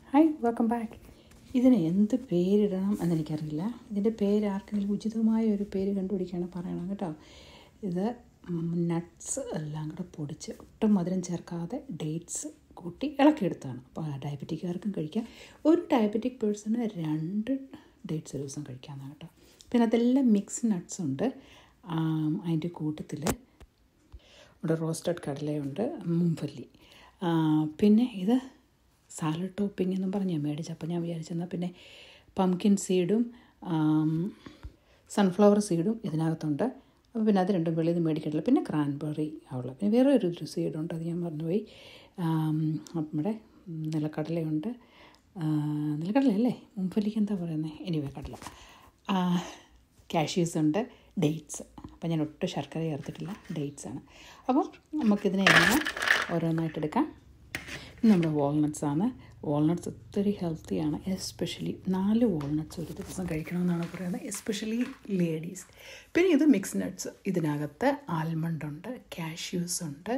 Hi welcome back ഇതിന് എന്ത് പേരിടണം എന്നെനിക്കറിയില്ല ഇതിൻ്റെ പേര് ആർക്കെങ്കിലും ഉചിതമായ ഒരു പേര് കണ്ടുപിടിക്കുകയാണ് പറയണം കേട്ടോ ഇത് നട്ട്സ് എല്ലാം കൂടെ പൊടിച്ച് ഒട്ടും മധുരം ചേർക്കാതെ ഡേറ്റ്സ് കൂട്ടി ഇളക്കിയെടുത്താണ് അപ്പോൾ ഡയബറ്റിക്കാർക്കും കഴിക്കാം ഒരു ഡയബറ്റിക് പേഴ്സണ് രണ്ട് ഡേറ്റ്സ് ഒരു ദിവസം കഴിക്കാമെന്നാണ് കേട്ടോ പിന്നെ അതെല്ലാം മിക്സ് നട്ട്സ് ഉണ്ട് അതിൻ്റെ കൂട്ടത്തിൽ ഇവിടെ റോസ്റ്റഡ് കടലയുണ്ട് മുംഫല്ലി പിന്നെ ഇത് സാലഡ് ടോപ്പിംഗ് എന്നും പറഞ്ഞ് ഞാൻ മേടിച്ചപ്പോൾ ഞാൻ വിചാരിച്ചെന്നാൽ പിന്നെ പംകിൻ സീഡും സൺഫ്ലവർ സീഡും ഇതിനകത്തുണ്ട് അപ്പോൾ പിന്നെ അത് രണ്ടും വെളിയിൽ നിന്ന് മേടിക്കട്ടില്ല പിന്നെ ക്രാൻബെറി ഉള്ള പിന്നെ വേറെ ഒരു ഒരു സീഡുണ്ട് അത് ഞാൻ മറന്നുപോയി നമ്മുടെ നിലക്കടലയുണ്ട് നിലക്കടലയല്ലേ മുംഫല്ലിക്ക് എന്താ പറയുന്നത് എനിവേ കടല കാഷ്യൂസ് ഉണ്ട് ഡേറ്റ്സ് അപ്പോൾ ഞാൻ ഒട്ടും ശർക്കര ചേർത്തിട്ടില്ല ഡേറ്റ്സ് ആണ് അപ്പോൾ നമുക്കിതിനെ എങ്ങനെ ഓരോന്നായിട്ട് എടുക്കാം നമ്മുടെ വാൾനട്ട്സ് ആണ് വാൾനട്ട്സ് ഒത്തിരി ഹെൽത്തിയാണ് എസ്പെഷ്യലി നാല് വാൾനട്ട്സ് ഒരു ദിവസം കഴിക്കണമെന്നാണ് പറയുന്നത് എസ്പെഷ്യലി ലേഡീസ് പിന്നെ ഇത് മിക്സ് നട്ട്സ് ഇതിനകത്ത് ആൽമണ്ട് ഉണ്ട് കാഷ്യൂസ് ഉണ്ട്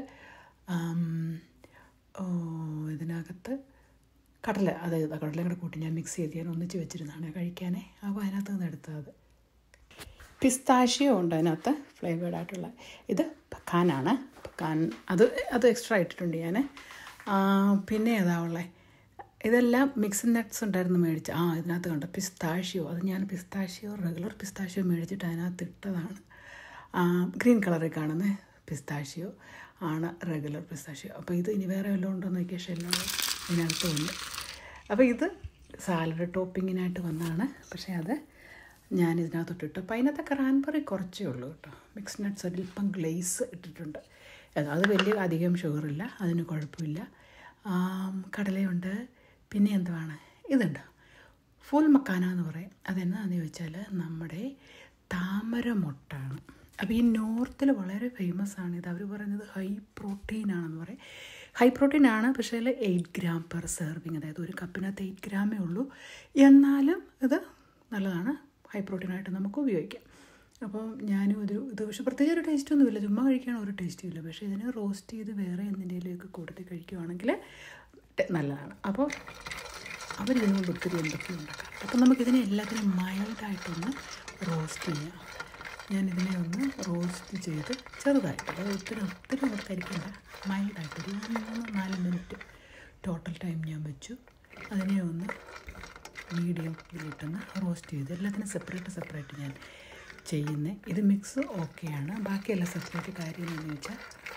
ഇതിനകത്ത് കടല അതായത് കടല കൂടെ കൂട്ടി ഞാൻ മിക്സ് ചെയ്ത് ഞാൻ ഒന്നിച്ച് വെച്ചിരുന്നതാണ് കഴിക്കാനേ അപ്പോൾ അതിനകത്ത് നിന്ന് എടുത്തത് പിസ്താഷ്യോ ഉണ്ട് അതിനകത്ത് ഫ്ലേവേഡ് ആയിട്ടുള്ള ഇത് പക്കാനാണ് പക്കാൻ അത് അത് എക്സ്ട്രാ ഇട്ടിട്ടുണ്ട് ഞാൻ പിന്നെ ഏതാ ഉള്ളത് ഇതെല്ലാം മിക്സ് നട്ട്സ് ഉണ്ടായിരുന്നു മേടിച്ച് ആ ഇതിനകത്ത് കണ്ട പിസ്താഷ്യോ അത് ഞാൻ പിസ്താഷ്യോ റെഗുലർ പിസ്താഷ്യോ മേടിച്ചിട്ട് അതിനകത്ത് ഇട്ടതാണ് ഗ്രീൻ കളറിൽ കാണുന്ന പിസ്താഷ്യോ ആണ് റെഗുലർ പിസ്താഷ്യോ അപ്പോൾ ഇത് ഇനി വേറെ വല്ലതും ഉണ്ടോ എന്ന് നോക്കിയാൽ ഷെല്ലോ ഇതിനകത്ത് ഉണ്ട് അപ്പോൾ ഇത് സാലഡ് ടോപ്പിങ്ങിനായിട്ട് വന്നതാണ് പക്ഷേ അത് ഞാൻ ഇതിനകത്തോട്ട് ഇട്ടു അപ്പോൾ അതിനകത്ത് ക്രാൻബറി കുറച്ചേ ഉള്ളൂ കേട്ടോ മിക്സ് നട്ട്സ് അല്പം ഗ്ലേസ് ഇട്ടിട്ടുണ്ട് അത് വലിയ അധികം ഷുഗറില്ല അതിന് കുഴപ്പമില്ല കടലയുണ്ട് പിന്നെ എന്തുവാണ് ഇതുണ്ട് ഫുൾ മക്കാന എന്ന് പറയും അതെന്നാന്ന് ചോദിച്ചാൽ നമ്മുടെ താമര മുട്ടാണ് അപ്പോൾ ഈ നോർത്തിൽ വളരെ ഫേമസ് ആണ് ഇത് അവർ പറയുന്നത് ഹൈ പ്രോട്ടീൻ ആണെന്ന് പറയും ഹൈ പ്രോട്ടീൻ ആണ് പക്ഷേ അതിൽ എയ്റ്റ് ഗ്രാം പെർ സെർവിങ് അതായത് ഒരു കപ്പിനകത്ത് എയ്റ്റ് ഗ്രാമേ ഉള്ളൂ എന്നാലും ഇത് നല്ലതാണ് ഹൈ പ്രോട്ടീനായിട്ട് നമുക്ക് ഉപയോഗിക്കാം അപ്പോൾ ഞാനും ഒരു ഇത് പക്ഷേ പ്രത്യേക ഒരു ടേസ്റ്റ് ഒന്നുമില്ല ചുമ്മാ കഴിക്കാൻ ഒരു ടേസ്റ്റും ഇല്ല പക്ഷേ ഇതിനെ റോസ്റ്റ് ചെയ്ത് വേറെ എന്തിൻ്റെയിലേക്ക് കൂട്ടത്തിൽ കഴിക്കുവാണെങ്കിൽ നല്ലതാണ് അപ്പോൾ അവർ ഇതിനുകൊണ്ട് ഒത്തിരി എന്തൊക്കെ ഉണ്ടാക്കാം അപ്പോൾ നമുക്കിതിനെ എല്ലാത്തിനും മൈൽഡായിട്ടൊന്ന് റോസ്റ്റ് ചെയ്യാം ഞാനിതിനെ ഒന്ന് റോസ്റ്റ് ചെയ്ത് ചെറുതായിട്ട് അതായത് ഒത്തിരി ഒത്തിരി കരിക്കണ്ട മൈൽഡായിട്ട് ഒരു മൂന്ന് നാല് മിനിറ്റ് ടോട്ടൽ ടൈം ഞാൻ വെച്ചു അതിനെ ഒന്ന് മീഡിയം ഇതിലിട്ടൊന്ന് റോസ്റ്റ് ചെയ്ത് എല്ലാത്തിനും സെപ്പറേറ്റ് സെപ്പറേറ്റ് ഞാൻ ചെയ്യുന്നത് ഇത് മിക്സ് ഓക്കെയാണ് ബാക്കിയെല്ലാം സെപ്പറേറ്റ് കാര്യം എന്ന് വെച്ചാൽ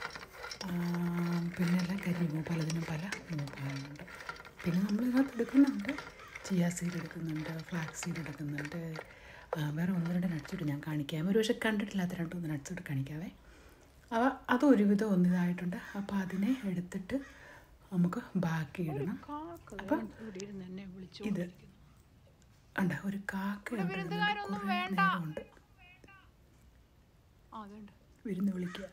പിന്നെ എല്ലാം കരിമൂ പലതിനും പല മൂപ്പാകുന്നുണ്ട് പിന്നെ നമ്മൾ ഇതിനകത്ത് എടുക്കുന്നുണ്ട് ചിയ സീഡ് എടുക്കുന്നുണ്ട് ഫ്ലാക്സ് സീഡ് എടുക്കുന്നുണ്ട് വേറെ ഒന്ന് രണ്ട് നട്ട്സ് ഇട്ട് ഞാൻ കാണിക്കാം ഒരു പക്ഷേ കണ്ടിട്ടില്ലാത്ത രണ്ട് മൂന്ന് നട്ട്സ് ഇട്ട് കാണിക്കാവേ അവ അത് ഒരുവിധം ഒന്നിതായിട്ടുണ്ട് അപ്പോൾ അതിനെ എടുത്തിട്ട് നമുക്ക് ബാക്കി ഇടണം അപ്പം ഇത് ഉണ്ട് ഒരു കാക്ക ഉണ്ട് വിരുന്ന് വിളിക്കുക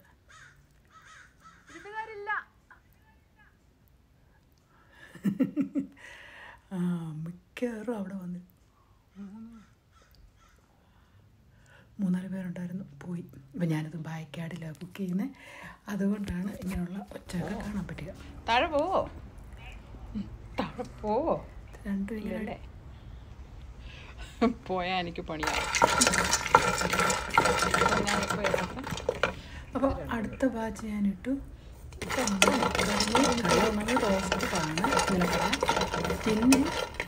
ആ മിക്കവാറും അവിടെ വന്ന് മൂന്നാല് പേരുണ്ടായിരുന്നു പോയി ഇപ്പം ഞാനിത് ബായ്ക്കാടിലാണ് കുക്ക് ചെയ്യുന്നത് അതുകൊണ്ടാണ് ഇങ്ങനെയുള്ള ഒച്ചയൊക്കെ കാണാൻ പറ്റുക താഴെ പോവോ താഴെ പോവോ രണ്ടും ഇങ്ങനെ പോയാൽ എനിക്ക് പണിയാവും ഞാനിപ്പോൾ ഇതിനകത്ത് അപ്പോൾ അടുത്ത ബാച്ച് ഞാനിട്ടു നമ്മൾ റോസ്റ്റഡാണ് നിലക്കട പിന്നെ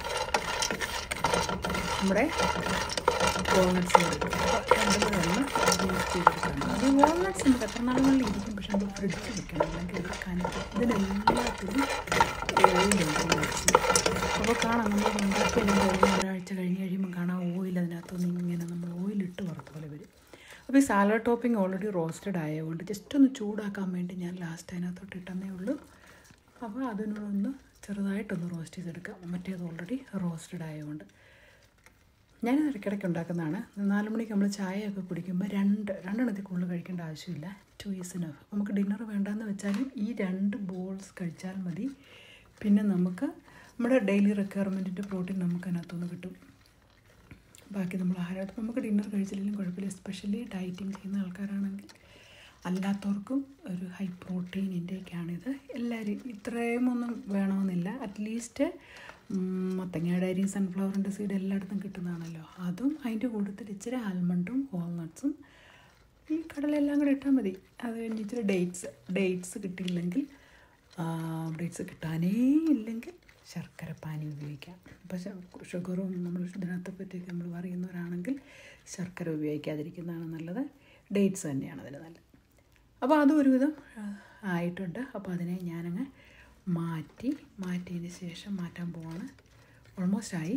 നമ്മുടെ വാൾനട്ട്സ് രണ്ടും ഒന്ന് റോസ്റ്റ് ചെയ്തെടുക്കണം അത് വാൾനട്ട്സ് നമുക്ക് എത്ര നാളുകളിൽ ഇരിക്കും പക്ഷെ നമ്മൾ ഫ്രിഡ്ജിൽ വെക്കണം അല്ലെങ്കിൽ എടുക്കാനായിട്ട് ഇതിനെല്ലാത്തിനും ഓയിലുണ്ട് അപ്പോൾ കാണാം നമ്മൾ ഉണ്ടാക്കി അല്ലെങ്കിൽ ഒരാഴ്ച കഴിഞ്ഞ് കഴിയുമ്പോൾ കാണാം ഓയിൽ അതിനകത്തുനിന്ന് ഇങ്ങനെ നമ്മൾ ഓയിലിട്ട് വറുത്ത പോലെ വരും അപ്പോൾ ഈ സാലഡ് ടോപ്പിംഗ് ഓൾറെഡി റോസ്റ്റഡ് ആയതുകൊണ്ട് ജസ്റ്റ് ഒന്ന് ചൂടാക്കാൻ വേണ്ടി ഞാൻ ലാസ്റ്റ് അതിനകത്തോട്ട് ഇട്ടെന്നേ ഉള്ളൂ അപ്പോൾ അതിനോടൊന്ന് ചെറുതായിട്ടൊന്ന് റോസ്റ്റ് ചെയ്തെടുക്കാം മറ്റേത് ഓൾറെഡി റോസ്റ്റഡ് ആയതുകൊണ്ട് ഞാനിത് ഇടയ്ക്കിടയ്ക്ക് ഉണ്ടാക്കുന്നതാണ് നാല് മണിക്ക് നമ്മൾ ചായയൊക്കെ കുടിക്കുമ്പോൾ രണ്ട് രണ്ടെണ്ണത്തിൽ കൂടുതൽ കഴിക്കേണ്ട ആവശ്യമില്ല ടു ഈസ് ഇനഫ് നമുക്ക് ഡിന്നർ വേണ്ടെന്ന് വെച്ചാലും ഈ രണ്ട് ബോൾസ് കഴിച്ചാൽ മതി പിന്നെ നമുക്ക് നമ്മുടെ ഡെയിലി റിക്വയർമെൻറ്റിൻ്റെ പ്രോട്ടീൻ നമുക്ക് അതിനകത്തുനിന്ന് കിട്ടും ബാക്കി നമ്മൾ ആഹാരം നമുക്ക് ഡിന്നർ കഴിച്ചില്ലെങ്കിലും കുഴപ്പമില്ല എസ്പെഷ്യലി ഡയറ്റിങ് ചെയ്യുന്ന ആൾക്കാരാണെങ്കിൽ അല്ലാത്തവർക്കും ഒരു ഹൈ പ്രോട്ടീൻ ഇൻടേക്കാണിത് എല്ലാവരും ഇത്രയും ഒന്നും വേണമെന്നില്ല അറ്റ്ലീസ്റ്റ് മത്തങ്ങയുടെ അരി സൺഫ്ലവറിൻ്റെ സീഡ് എല്ലായിടത്തും കിട്ടുന്നതാണല്ലോ അതും അതിൻ്റെ കൂട്ടത്തിൽ ഇച്ചിരി ആൽമണ്ടും വാൾനട്ട്സും ഈ കടലെല്ലാം കൂടെ ഇട്ടാൽ മതി അത് കഴിഞ്ഞ് ഇച്ചിരി ഡേറ്റ്സ് ഡേറ്റ്സ് കിട്ടിയില്ലെങ്കിൽ ഡേറ്റ്സ് കിട്ടാനേ ഇല്ലെങ്കിൽ ശർക്കര പാനി ഉപയോഗിക്കാം അപ്പോൾ ഷുഗറും നമ്മൾ ഇതിനകത്തെ പറ്റിയൊക്കെ നമ്മൾ പറയുന്നവരാണെങ്കിൽ ശർക്കര ഉപയോഗിക്കാതിരിക്കുന്നതാണ് നല്ലത് ഡേറ്റ്സ് തന്നെയാണ് അതിന് നല്ലത് അപ്പോൾ അതും ഒരുവിധം ആ, ആയിട്ടുണ്ട് അപ്പോൾ അതിനെ ഞാനങ്ങ് മാറ്റി മാറ്റിയതിന് ശേഷം മാറ്റാൻ പോവാണ് ഓൾമോസ്റ്റ് ആയി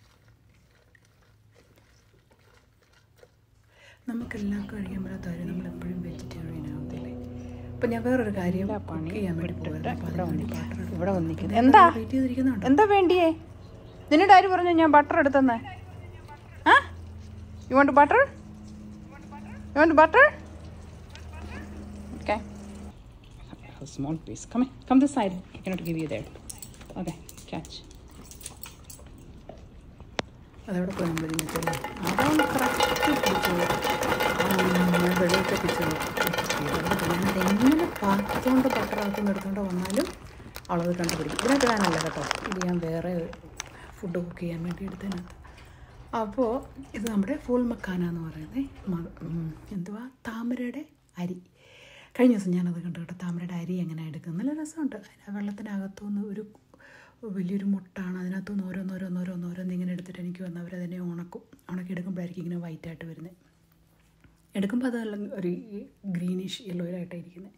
നമുക്കെല്ലാം കഴിയാൻ പറ്റാത്ത കാര്യം നമ്മളെപ്പോഴും വെജിറ്റേറിയൻ ആവത്തില്ലേ അപ്പം ഞാൻ വേറൊരു കാര്യം കുക്ക് ചെയ്യാൻ വേണ്ടി പോയിരുന്നു അപ്പോൾ അതിന് വേണ്ടി butter എടുത്തു. ഇവിടെ വന്നിരിക്കുന്നത് എന്താ വെയിറ്റ് ചെയ്തിരിക്കുന്നുണ്ടോ എന്താ വേണ്ടിയേ നിന്നോട് ആര് പറഞ്ഞു ഞാൻ ബട്ടർ എടുത്തെന്ന് ah you want butter you want butter okay small piece come come this side I cannot give you there okay catch അതവിടെ പോയി നമ്മൾ ഇതിനകത്തല്ലേ അതാണ് കറക്റ്റ് പിടിച്ചത് വെള്ളമൊക്കെ പിടിച്ചത് ഞാനത് എങ്ങനെ പാത്രത്തോണ്ട് ബട്ടറാക്കുന്ന എടുത്തോണ്ട് വന്നാലും അളവ് കണ്ടുപിടിക്കും ഇതിനകത്ത് ഞാനല്ല കേട്ടോ ഇത് ഞാൻ വേറെ ഫുഡ് കുക്ക് ചെയ്യാൻ വേണ്ടി എടുത്തതിനകത്ത് അപ്പോൾ ഇത് നമ്മുടെ ഫുൾ മക്കാന എന്ന് പറയുന്നത് മ- ഉം, എന്തുവാ താമരയുടെ അരി കഴിഞ്ഞ ദിവസം ഞാനത് കണ്ടു കേട്ടോ താമരയുടെ അരി എങ്ങനെ എടുക്കുന്നത് നല്ല രസമുണ്ട് അതിന് വെള്ളത്തിനകത്തുനിന്ന് ഒരു വലിയൊരു മുട്ടാണ് അതിനകത്തുനിന്ന് ഓരോന്നോരോന്നോരോന്നോരോന്ന് ഇങ്ങനെ എടുത്തിട്ട് എനിക്ക് വന്ന് അവരതിനെ ഉണക്കും ഉണക്കി എടുക്കുമ്പോഴായിരിക്കും ഇങ്ങനെ വൈറ്റായിട്ട് വരുന്നത് എടുക്കുമ്പോൾ അത് നല്ല ഒരു ഗ്രീനിഷ് യെല്ലോയിലായിട്ടാണ് ഇരിക്കുന്നത്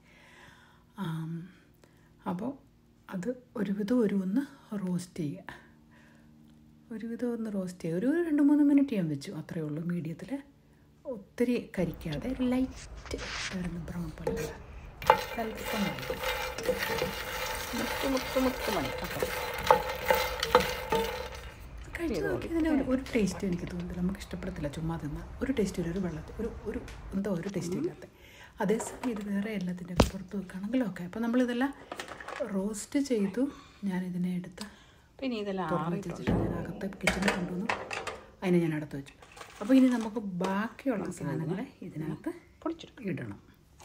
അപ്പോൾ അത് ഒരുവിധം ഒരു ഒന്ന് റോസ്റ്റ് ചെയ്യുക ഒരുവിധം ഒന്ന് റോസ്റ്റ് ചെയ്യുക ഒരു രണ്ട് മൂന്ന് മിനിറ്റ് ഞാൻ വെച്ചു അത്രയേ ഉള്ളൂ മീഡിയത്തിൽ ഒത്തിരി കരിക്കാതെ ലൈറ്റ് വരുന്ന ബ്രൗൺ പോലെ സ്വല്പമായിട്ട് മുത്ത് മുത്ത് മുത്ത് മണി ഓക്കെ കഴിച്ച് നോക്കി ഇതിന് ഒരു- ഒരു ടേസ്റ്റ് എനിക്ക് തോന്നുന്നില്ല നമുക്ക് ഇഷ്ടപ്പെടത്തില്ല ചുമ്മാ തിന്ന ഒരു ടേസ്റ്റ് ഇല്ല ഒരു വെള്ളത്തിൽ ഒരു ഒരു എന്തോ ഒരു ടേസ്റ്റ് ഇല്ലാത്ത അതേസമയം ഇത് വേറെ എല്ലാത്തിൻ്റെ ഒക്കെ പുറത്ത് വെക്കുകയാണെങ്കിലും ഓക്കെ അപ്പോൾ നമ്മളിതെല്ലാം റോസ്റ്റ് ചെയ്തു ഞാനിതിനെ എടുത്ത് പിന്നെ ഇതെല്ലാം തുറന്ന് വെച്ചിട്ട് ഞാൻ അകത്ത് കിച്ചണിൽ കൊണ്ടുവന്നു അതിനെ ഞാൻ അടുത്ത് വെച്ചു അപ്പോൾ ഇനി നമുക്ക് ബാക്കിയുള്ള സാധനങ്ങളെ ഇതിനകത്ത് പൊടിച്ചിട്ട് ഇടണം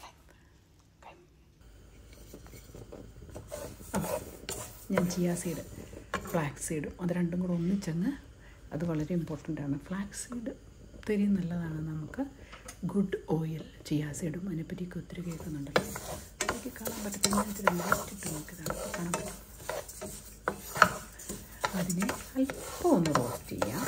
ഞാൻ ചിയ സീഡ് ഫ്ലാക്സ് സീഡും അത് രണ്ടും കൂടെ ഒന്നിച്ചങ്ങ് അത് വളരെ ഇമ്പോർട്ടൻ്റ് ആണ് ഫ്ലാക്സ് സീഡ് ഒത്തിരി നല്ലതാണ് നമുക്ക് ഗുഡ് ഓയിൽ ചിയ സീഡും അതിനെപ്പറ്റിയൊക്കെ ഒത്തിരി കേൾക്കുന്നുണ്ടല്ലോ എനിക്ക് കാണാൻ പറ്റത്തില്ല ഞാൻ ഇച്ചിരി light ഇട്ട് നോക്കിയതാണ് അപ്പോൾ കാണാൻ പറ്റും അതിനെ അല്പം ഒന്ന് റോസ്റ്റ് ചെയ്യാം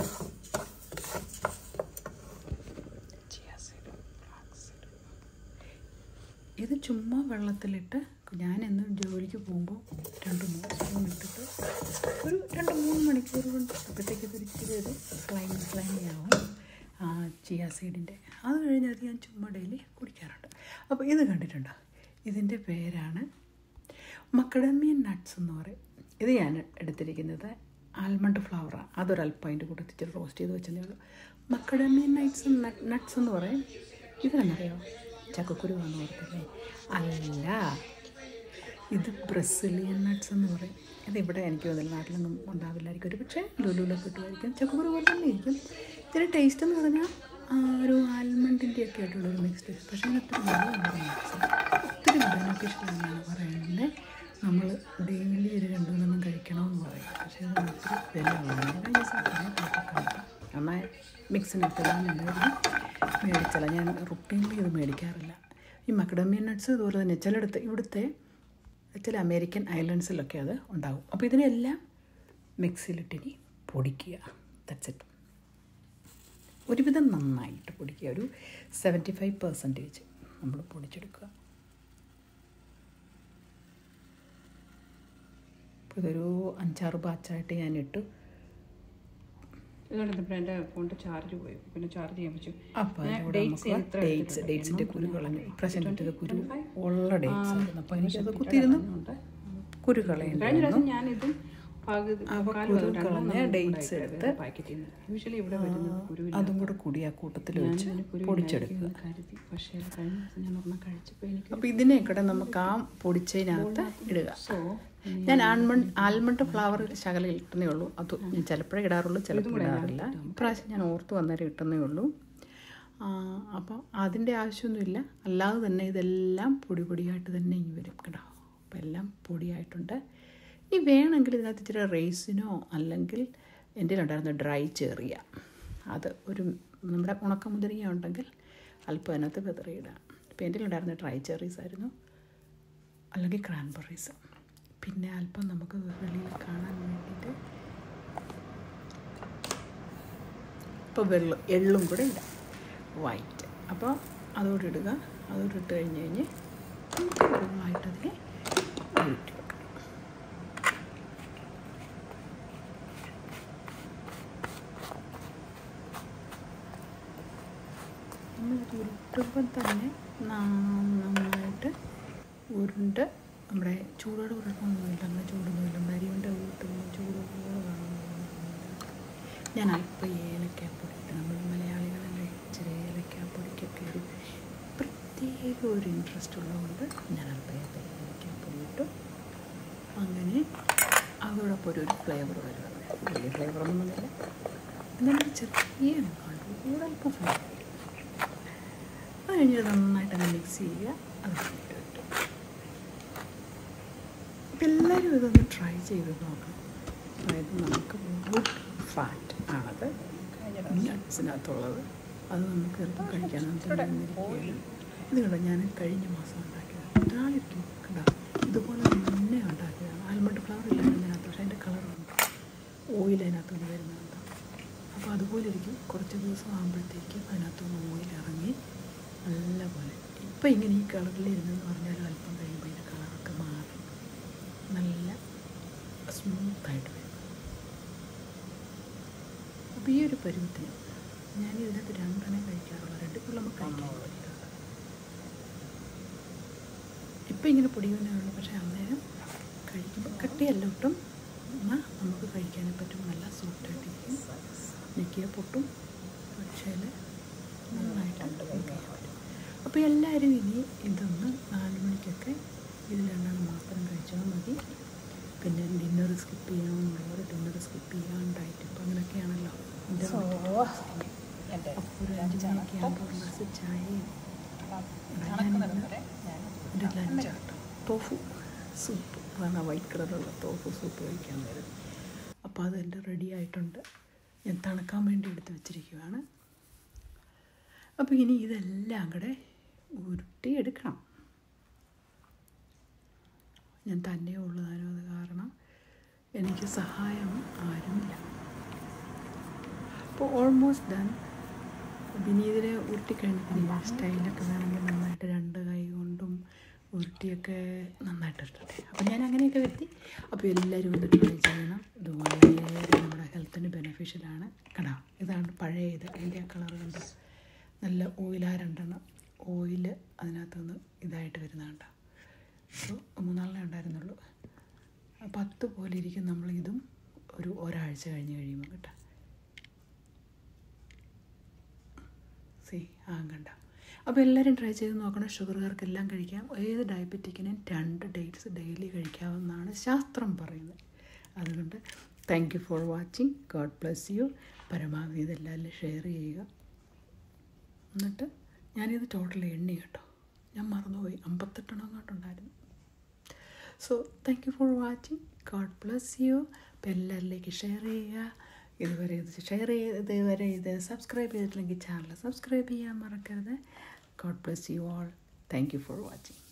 ചിയാ സീഡ് ഫ്ലാക്സ് സീഡ് ഇത് ചുമ്മാ വെള്ളത്തിലിട്ട് ഞാൻ എന്നും ജോലിക്ക് പോകുമ്പോൾ രണ്ട് മൂന്ന് സ്പൂൺ ഇട്ടിട്ട് ഒരു രണ്ട് മൂന്ന് മണിക്കൂർ കൊണ്ട് അപ്പോഴത്തേക്ക് ഇത് ഇച്ചിരി ഒരു സ്ലൈം സ്ലൈമി ആവും ആ ചിയ സീഡിൻ്റെ അത് കഴിഞ്ഞ് അത് ഞാൻ ചുമ്മാ ഡെയിലി കുടിക്കാറുണ്ട് അപ്പോൾ ഇത് കണ്ടിട്ടുണ്ടോ ഇതിൻ്റെ പേരാണ് മക്കഡമിയൻ നട്ട്സ് എന്ന് പറയും ഇത് ഞാൻ എടുത്തിരിക്കുന്നത് ആൽമണ്ട് ഫ്ലവറാണ് അതൊരല്പം അതിൻ്റെ കൂട്ടത്തിൽ ഇച്ചിരി റോസ്റ്റ് ചെയ്ത് വെച്ചതേ ഉള്ളൂ മക്കഡമിയൻ നട്ട്സ് നട്ട്സ് എന്ന് പറയും ഇതെന്നറിയോ ചക്കക്കുരുവാന്ന് ഓർത്തല്ലേ അല്ല ഇത് ബ്രസീലിയൻ നട്ട്സ് എന്ന് പറയും ഇത് ഇവിടെ എനിക്ക് തോന്നുന്നില്ല നാട്ടിലൊന്നും ഉണ്ടാവില്ലായിരിക്കും ഒരു പക്ഷേ ലുലുലൊക്കെ കിട്ടുമായിരിക്കും ചക്കക്കുരു പോലെ തന്നെ ഇരിക്കും ഇതിന് ടേസ്റ്റ് എന്ന് പറഞ്ഞാൽ ആ, ഒരു ആൽമണ്ടിൻ്റെ ഒക്കെ ആയിട്ടുള്ള ഒരു മിക്സ്ഡ് പക്ഷേ ഇതിനൊത്തിരി നല്ല ഒത്തിരി ബെനിഫിഷ്യൽ എന്നാണ് പറയുന്നത് നമ്മൾ ഡെയിലി ഒരു രണ്ടു മൂന്നെണ്ണം കഴിക്കണമെന്ന് പറയും പക്ഷേ അത് ഒത്തിരി വിലയുള്ളതാണ് ഞാൻ ഈ സാധനം കണ്ടു എന്നാൽ മിക്സിനകത്ത് ഞാൻ എന്തായാലും മേടിച്ചല്ല ഞാൻ റുട്ടീനിൽ ഇത് മേടിക്കാറില്ല ഈ മക്കഡമിയൻ നട്ട്സ് ഇതുപോലെ തന്നെ ചിലയിടത്ത് ഇവിടുത്തെ ചില അമേരിക്കൻ ഐലൻഡ്സിലൊക്കെ അത് ഉണ്ടാവും അപ്പോൾ ഇതിനെല്ലാം മിക്സിയിലിട്ടിനി പൊടിക്കുക ദറ്റ്സ് ഇറ്റ് ഒരുവിധം നന്നായിട്ട് പൊടിക്കുക ഒരു സെവൻറ്റി ഫൈവ് പെർസെൻറ്റേജ് നമ്മൾ പൊടിച്ചെടുക്കുക അപ്പോൾ ഇതൊരു അഞ്ചാറ് ബാച്ചായിട്ട് ഞാൻ ഇട്ടു ഇതുകൊണ്ട് പിന്നെ എൻ്റെ ഫോണിൻ്റെ ചാർജ് പോയി പിന്നെ ചാർജ് ചെയ്യാൻ പറ്റും അപ്പോൾ ഞാൻ അതിലൂടെ dates നമുക്ക് എത്ര ഡേറ്റ്സ് എടുത്തിട്ടുണ്ട്? ഡേറ്റ്സിൻ്റെ കുരു കളഞ്ഞു ഇപ്രാവശ്യം കിട്ടിയത് കുരു ഉള്ള ഡേറ്റ്സ് ആ, ആയിരുന്നു അപ്പോൾ എനിക്കത് കുത്തിയിരുന്നു കുരു കളയുന്നു കഴിഞ്ഞ പ്രാവശ്യം ഞാനിതും പകുതി അപ്പോൾ മുക്കാൽ കുരു ഭാഗം രണ്ടെണ്ണം കളഞ്ഞ് കൂടെ ഡേറ്റ്സ് ആയിട്ട് എടുത്ത് പാക്കറ്റിൽ നിന്ന് യൂഷ്വലി ഇവിടെ വരുന്നത് കുരുവില്ല അതും കൂടെ കൂടി ആ കൂട്ടത്തിൽ വെച്ച് ഞാനതിന് കുരു പൊടിച്ചെടുക്കുക ഇല്ലായിരിക്കും എന്ന് കരുതി പക്ഷേ കഴിഞ്ഞ ദിവസം ഞാൻ ഒരെണ്ണം കഴിച്ചപ്പോൾ എനിക്ക് അപ്പോൾ ഇതിനെ കൂടെ നമുക്ക് ആ പൊടിച്ചതിനകത്ത് ഇടുക സോ ഞാൻ ആൽമണ്ട് ആൽമണ്ട് ഫ്ലവർ ശകലം ഇട്ടുന്നേ ഉള്ളൂ അത് ഞാൻ ചിലപ്പോഴേ ഇടാറുള്ളൂ ചിലപ്പോൾ ഇടാറില്ല ഇപ്രാവശ്യം ഞാൻ ഓർത്ത് വന്നേരം ഇട്ടുന്നേ ഉള്ളൂ ആ, അപ്പോൾ അതിൻ്റെ ആവശ്യമൊന്നുമില്ല അല്ലാതെ തന്നെ ഇതെല്ലാം പൊടി പൊടിയായിട്ട് തന്നെ ഇനി വരും കേട്ടോ അപ്പോൾ എല്ലാം പൊടിയായിട്ടുണ്ട് ഈ വേണമെങ്കിൽ ഇതിനകത്ത് ഇച്ചിരി റേസിനോ അല്ലെങ്കിൽ എൻ്റെ ഉണ്ടായിരുന്ന ഡ്രൈ ചെറിയ അത് ഒരു നമ്മുടെ ഉണക്കമുന്തിരിങ്ങ ഉണ്ടെങ്കിൽ അല്പം അതിനകത്ത് വിതറിയിടാം ഇപ്പം എൻ്റെ ഉണ്ടായിരുന്ന ഡ്രൈ ചെറീസ് ആയിരുന്നു അല്ലെങ്കിൽ ക്രാൻബെറീസ് പിന്നെ അല്പം നമുക്ക് വെളിയിൽ കാണാൻ വേണ്ടിയിട്ട് ഇപ്പോൾ വെള്ളം എള്ളും കൂടെ ഇടാം വൈറ്റ് അപ്പോൾ അതോടെ ഇടുക അതോടെ ഇട്ട് കഴിഞ്ഞ് കഴിഞ്ഞ് നമുക്ക് വെള്ളമായിട്ട് അതിനെ ഊറ്റി വെക്കണം നമ്മൾ ഉരുട്ടുമ്പം തന്നെ നന്നായിട്ട് ഉരുണ്ട് നമ്മുടെ ചൂടോടെ ഉരുട്ടൊന്നുമില്ല അങ്ങനെ ചൂടൊന്നുമില്ല അരി കൊണ്ട് ഉരുട്ടുമ്പോൾ ചൂടോടെ ഞാൻ അല്പം ഏലക്കാപ്പൊടി ഇട്ട് നമ്മൾ മലയാളികളല്ലേ ഇച്ചിരി ഏലക്കാപ്പൊടിക്കൊക്കെ ഒരു പ്രത്യേക ഒരു ഇൻട്രസ്റ്റ് ഉള്ളതുകൊണ്ട് ഞാൻ അല്പം ഏലക്കാപ്പൊടി ഇട്ടു അങ്ങനെ അതോടൊപ്പം ഒരു ഒരു ഫ്ലേവർ വരുന്നത് വലിയ ഫ്ലേവറൊന്നുമില്ല എന്നാലും ചെറിയ കൂടുതൽ അല്പം ഫ്ലേവർ അത് കഴിഞ്ഞ് നന്നായിട്ട് അങ്ങ് മിക്സ് ചെയ്യുക അത് കഴിഞ്ഞിട്ട് ഇട്ടു അപ്പം എല്ലാവരും ഇതൊന്ന് ട്രൈ ചെയ്ത് നോക്കണം അതായത് നമുക്ക് ഗുഡ് ഫാറ്റ് ആണത് നട്ട്സിനകത്തുള്ളത് അത് നമുക്ക് ചിലപ്പോൾ കഴിക്കാനും തോന്നിയിരിക്കുകയാണ് ഇത് കണ്ടോ ഞാൻ കഴിഞ്ഞ മാസം ഉണ്ടാക്കിയത് ഒരാളിരിക്കും കണ്ടോ ഇതുപോലെ തന്നെ ഉണ്ടാക്കിയതാണ് ആൽമണ്ട് ഫ്ലവർ ഇല്ലായിരുന്നു ഇതിനകത്ത് പക്ഷേ അതിൻ്റെ കളറുണ്ട് ഓയിൽ അതിനകത്തുനിന്ന് വരുന്നുണ്ട് അപ്പോൾ അതുപോലെ ഇരിക്കും കുറച്ച് ദിവസം ആകുമ്പോഴത്തേക്ക് അതിനകത്തുനിന്ന് ഓയിൽ ഇറങ്ങി നല്ലപോലെ ഇപ്പം ഇങ്ങനെ ഈ കളറിലിരുന്നെന്ന് പറഞ്ഞാൽ അല്പം കഴിയുമ്പോൾ ഇതിൻ്റെ കളറൊക്കെ മാറി നല്ല സ്മൂത്തായിട്ട് വരും അപ്പോൾ ഈ ഒരു പരുവത്തിന് ഞാൻ ഇതിനകത്ത് രണ്ടെണ്ണേ കഴിക്കാറുള്ളൂ രണ്ട് പിള്ള നമുക്ക് കഴിക്കാൻ പറ്റില്ല ഇപ്പം ഇങ്ങനെ പൊടിയുന്നേ ഉള്ളൂ പക്ഷേ അന്നേരം കഴിക്കുമ്പോൾ കട്ടിയല്ല ഒട്ടും എന്നാൽ നമുക്ക് കഴിക്കാനേ പറ്റും നല്ല സോഫ്റ്റായിട്ടിരിക്കും ഞെക്കിയ പൊട്ടും പക്ഷേ നന്നായിട്ട് നമുക്ക് ചെയ്യാൻ പറ്റും അപ്പോൾ എല്ലാവരും ഇനി ഇതൊന്ന് നാല് മണിക്കൊക്കെ ഇതിലെണ്ണം മാത്രം കഴിച്ചാൽ മതി പിന്നെ ഡിന്നർ സ്കിപ്പ് ചെയ്യണമെന്നുള്ളവർ ഡിന്നർ സ്കിപ്പ് ചെയ്യാൻ ഡയറ്റ് ഇപ്പം അങ്ങനെയൊക്കെയാണല്ലോ എൻ്റെ അപ്പോൾ ഒരു അഞ്ച് മണിയൊക്കെ ആകുമ്പോൾ ഒരു ഗ്ലാസ് ചായയും എൻ്റെ ലഞ്ചാട്ടോ തോഫു സൂപ്പ് അതാണ് ആ വൈറ്റ് കളറുള്ള തോഫു സൂപ്പ് കഴിക്കാൻ നേരം അപ്പോൾ അതെൻ്റെ റെഡി ആയിട്ടുണ്ട് ഞാൻ തണുക്കാൻ വേണ്ടി എടുത്ത് വെച്ചിരിക്കുകയാണ് അപ്പോൾ ഇനി ഇതെല്ലാം കൂടെ ഉരുട്ടി എടുക്കണം ഞാൻ തന്നെ ഉള്ളതാനും അത് കാരണം എനിക്ക് സഹായം ആരുമില്ല അപ്പോൾ ഓൾമോസ്റ്റ് ഡൺ പിന്നെ ഇതിനെ ഉരുട്ടിക്കഴിഞ്ഞിട്ട് സ്റ്റൈലൊക്കെ വേണമെങ്കിൽ നന്നായിട്ട് രണ്ട് കൈ കൊണ്ടും ഉരുട്ടിയൊക്കെ നന്നായിട്ട് ഇട്ടട്ടെ അപ്പോൾ ഞാൻ അങ്ങനെയൊക്കെ വരുത്തി അപ്പോൾ എല്ലാവരും ഒന്ന് ട്രൈ ചെയ്യണം ഇത് വളരെ നമ്മുടെ ഹെൽത്തിന് ബെനിഫിഷ്യലാണ് കടാ ഇതാണ് പഴയ ഇത് അതിൻ്റെ ആ കളർ കണ്ടോ നല്ല ഓയിലാ രണ്ടെണ്ണം ഓയിൽ അതിനകത്തുനിന്ന് ഇതായിട്ട് വരുന്നതുണ്ടോ അപ്പോൾ മൂന്നാളിനെ ഉണ്ടായിരുന്നുള്ളൂ പത്ത് പോലെ ഇരിക്കും നമ്മളിതും ഒരു ഒരാഴ്ച കഴിഞ്ഞ് കഴിയുമ്പോൾ കേട്ടോ സി ആ കണ്ട അപ്പോൾ എല്ലാവരും ട്രൈ ചെയ്ത് നോക്കണം ഷുഗറുകാർക്കെല്ലാം കഴിക്കാം ഏത് ഡയബറ്റിക്കിനും രണ്ട് ഡേറ്റ്സ് ഡെയിലി കഴിക്കാവുന്നതാണ് ശാസ്ത്രം പറയുന്നത് അതുകൊണ്ട് thank you for watching God bless you പരമാവധി ഇതെല്ലാം ഷെയർ ചെയ്യുക എന്നിട്ട് ഞാനിത് ടോട്ടൽ എണ്ണി കേട്ടോ ഞാൻ മറന്നുപോയി അമ്പത്തെട്ടെണ്ണം അങ്ങോട്ടുണ്ടായിരുന്നു so thank you for watching God bless you അപ്പോൾ എല്ലാവരിലേക്ക് ഷെയർ ചെയ്യുക ഇതുവരെ ഇത് ഷെയർ ചെയ്ത് ഇതുവരെ ഇത് സബ്സ്ക്രൈബ് ചെയ്തിട്ടില്ലെങ്കിൽ ചാനൽ സബ്സ്ക്രൈബ് ചെയ്യാൻ മറക്കരുത് God bless you all thank you for watching